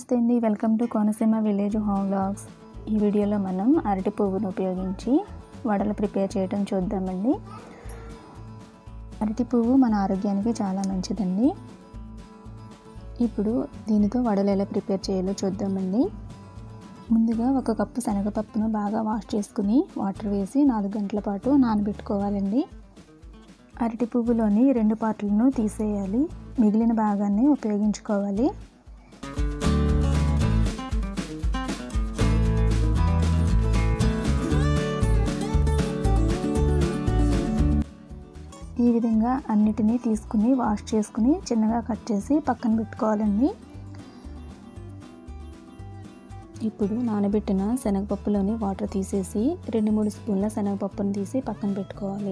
నమస్తే అండి welcome to Konaseema village home vlogs ఈ వీడియోలో మనం అరటి పువ్వును ఉపయోగించి వడలు ప్రిపేర్ చేయడం చూద్దామండి అరటి పువ్వు మన ఆరోగ్యానికి చాలా మంచిదండి ఇప్పుడు దీనితో వడలు ఎలా ప్రిపేర్ చేయాలో చూద్దామండి ముందుగా ఒక కప్పు శనగపప్పును బాగా వాష్ చేసుకుని వాటర్ వేసి నాలుగు గంటల పాటు నానబెట్టుకోవాలండి అరటి పువ్వులోని రెండు పార్ట్లను తీసేయాలి మిగిలిన భాగాన్ని ఉపయోగించుకోవాలి ఈ విధంగా అన్నిటినీ తీసుకుని వాష్ చేసుకుని చిన్నగా కట్ చేసి పక్కన పెట్టుకోవాలండి ఇప్పుడు నానబెట్టిన శనగపప్పులోని వాటర్ తీసేసి రెండు మూడు స్పూన్ల శనగపప్పును తీసి పక్కన పెట్టుకోవాలి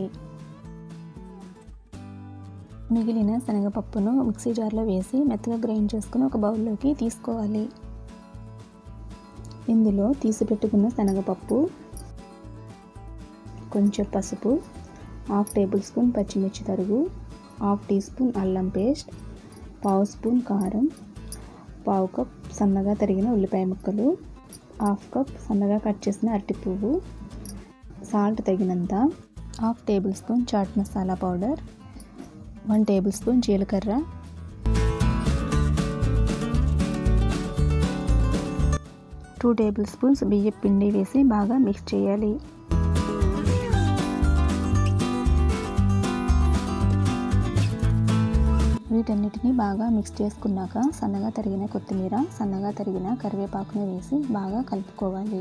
మిగిలిన శనగపప్పును మిక్సీ జార్లో వేసి మెత్తగా గ్రైండ్ చేసుకుని ఒక బౌల్లోకి తీసుకోవాలి ఇందులో తీసి పెట్టుకున్న శనగపప్పు కొంచెం పసుపు హాఫ్ టేబుల్ స్పూన్ పచ్చిమిర్చి తరుగు హాఫ్ టీ స్పూన్ అల్లం పేస్ట్ పావు స్పూన్ కారం పావు కప్ సన్నగా తరిగిన ఉల్లిపాయ ముక్కలు హాఫ్ కప్ సన్నగా కట్ చేసిన అరటి పువ్వు సాల్ట్ తగినంత half tablespoon chaat masala powder one tablespoon జీలకర్ర టూ టేబుల్ స్పూన్స్ బియ్య పిండి వేసి బాగా మిక్స్ చేయాలి వీటన్నిటిని బాగా మిక్స్ చేసుకున్నాక సన్నగా తరిగిన కొత్తిమీర సన్నగా తరిగిన కరివేపాకుని వేసి బాగా కలుపుకోవాలి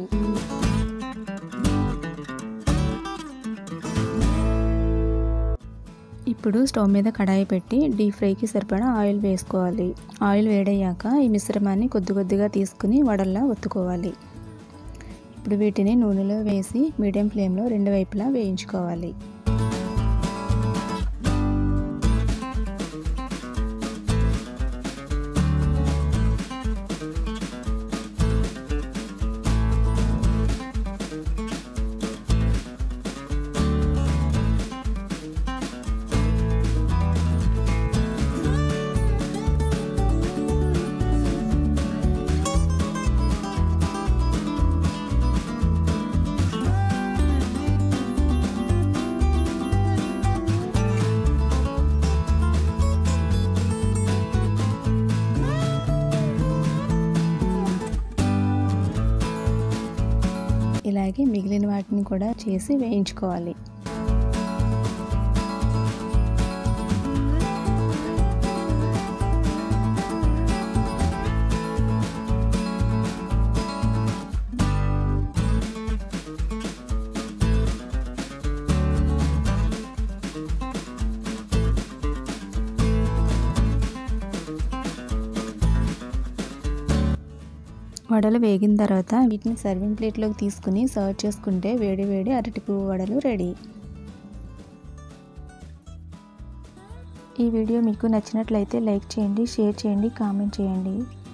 ఇప్పుడు స్టవ్ మీద కడాయి పెట్టి డీప్ ఫ్రైకి సరిపడా ఆయిల్ వేసుకోవాలి ఆయిల్ వేడయ్యాక ఈ మిశ్రమాన్ని కొద్ది కొద్దిగా తీసుకుని వడల్లా ఒత్తుకోవాలి ఇప్పుడు వీటిని నూనెలో వేసి మీడియం ఫ్లేమ్లో రెండు వైపులా వేయించుకోవాలి ఇలాగే మిగిలిన వాటిని కూడా చేసి వేయించుకోవాలి వడలు వేగిన తర్వాత వీటిని సర్వింగ్ ప్లేట్లోకి తీసుకుని సర్వ్ చేసుకుంటే వేడి వేడి అరటి పువ్వు వడలు రెడీ ఈ వీడియో మీకు నచ్చినట్లయితే లైక్ చేయండి షేర్ చేయండి కామెంట్ చేయండి